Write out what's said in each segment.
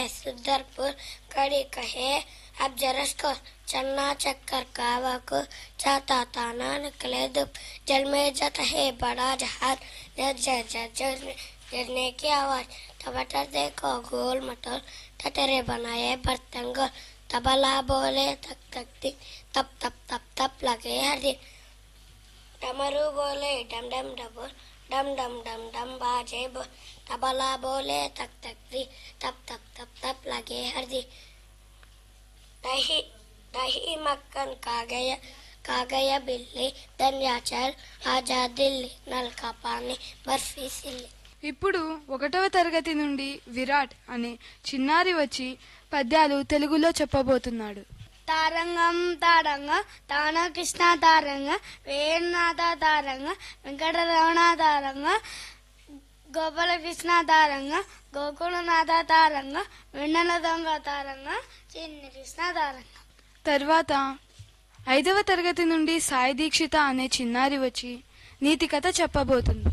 सुंदरपुर कड़ी कहे अब जरस को चन्ना चक्कर कावा को जाता ताना निकले दुप जल में जत है बड़ा जहाज जर जर जर जर गिरने की आवाज टमाटर देखो गोल मटोल टटरे बनाए बर्तन गोल तबला बोले तक तक टिक तप तप तप तप लगे हर दिन डमरू बोले डम डम डबोल डम डम डम डम बाजे बोल तबला बोले तक तक दी तप तप तप तप लगे हर दी दही दही मक्खन खा गया खा गया बिल्ली धनिया चल आजा दिल्ली नल का पानी बर्फी सिल्ली ఇప్పుడు ఒకటవ తరగతి నుండి విరాట్ అనే చిన్నారి వచ్చి పద్యాలు తెలుగులో చెప్పబోతున్నాడు తారంగం తారంగ తాన కృష్ణ తారంగ వేణునాథ తారంగ వెంకటరమణ తారంగ గోపాలకృష్ణ తారంగ గోకులనాథ తారంగ వెన్నెల దొంగ తారంగ చిన్ని కృష్ణ తారంగ తర్వాత ఐదవ తరగతి నుండి సాయి దీక్షిత అనే చిన్నారి వచ్చి నీతి కథ చెప్పబోతుంది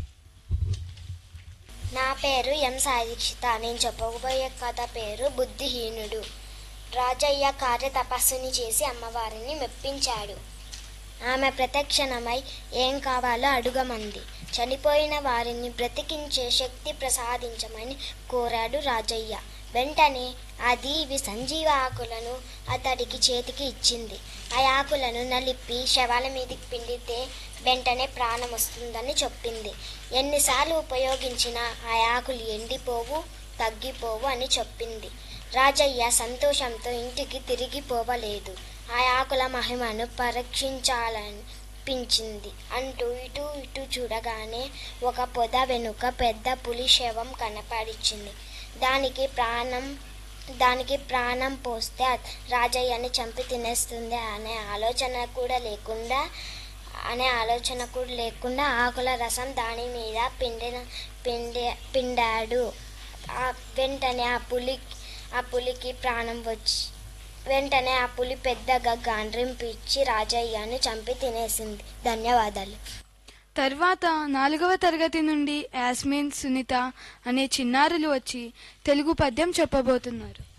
నా పేరు ఎం సాయి దీక్షిత నేను చెప్పబోయే కథ పేరు బుద్ధిహీనుడు రాజయ్య కార్య తపస్సుని చేసి అమ్మవారిని మెప్పించాడు ఆమె ప్రత్యక్షణమై ఏం కావాలో అడుగమంది చనిపోయిన వారిని బ్రతికించే శక్తి ప్రసాదించమని కోరాడు రాజయ్య వెంటనే ఆ దీవి సంజీవ ఆకులను అతడికి చేతికి ఇచ్చింది ఆ ఆకులను నలిపి శవాల మీదకి పిండితే వెంటనే ప్రాణం వస్తుందని చెప్పింది ఎన్నిసార్లు ఉపయోగించినా ఆ ఆకులు ఎండిపోవు తగ్గిపోవు అని చెప్పింది రాజయ్య సంతోషంతో ఇంటికి తిరిగి పోవలేదు ఆ ఆకుల మహిమను పరీక్షించాలనిపించింది అంటూ ఇటు ఇటు చూడగానే ఒక పొద వెనుక పెద్ద పులి శవం కనపడిచింది దానికి ప్రాణం దానికి ప్రాణం పోస్తే రాజయ్యని చంపి తినేస్తుంది అనే ఆలోచన కూడా లేకుండా అనే ఆలోచన కూడా లేకుండా ఆకుల రసం దాని మీద పిండిన పిండి పిండాడు ఆ వెంటనే ఆ పులి ఆ పులికి ప్రాణం వచ్చి వెంటనే ఆ పులి పెద్దగా గాండ్రింపిచ్చి రాజయ్యను చంపి తినేసింది ధన్యవాదాలు తర్వాత నాలుగవ తరగతి నుండి యాస్మిన్ సునీత అనే చిన్నారులు వచ్చి తెలుగు పద్యం చెప్పబోతున్నారు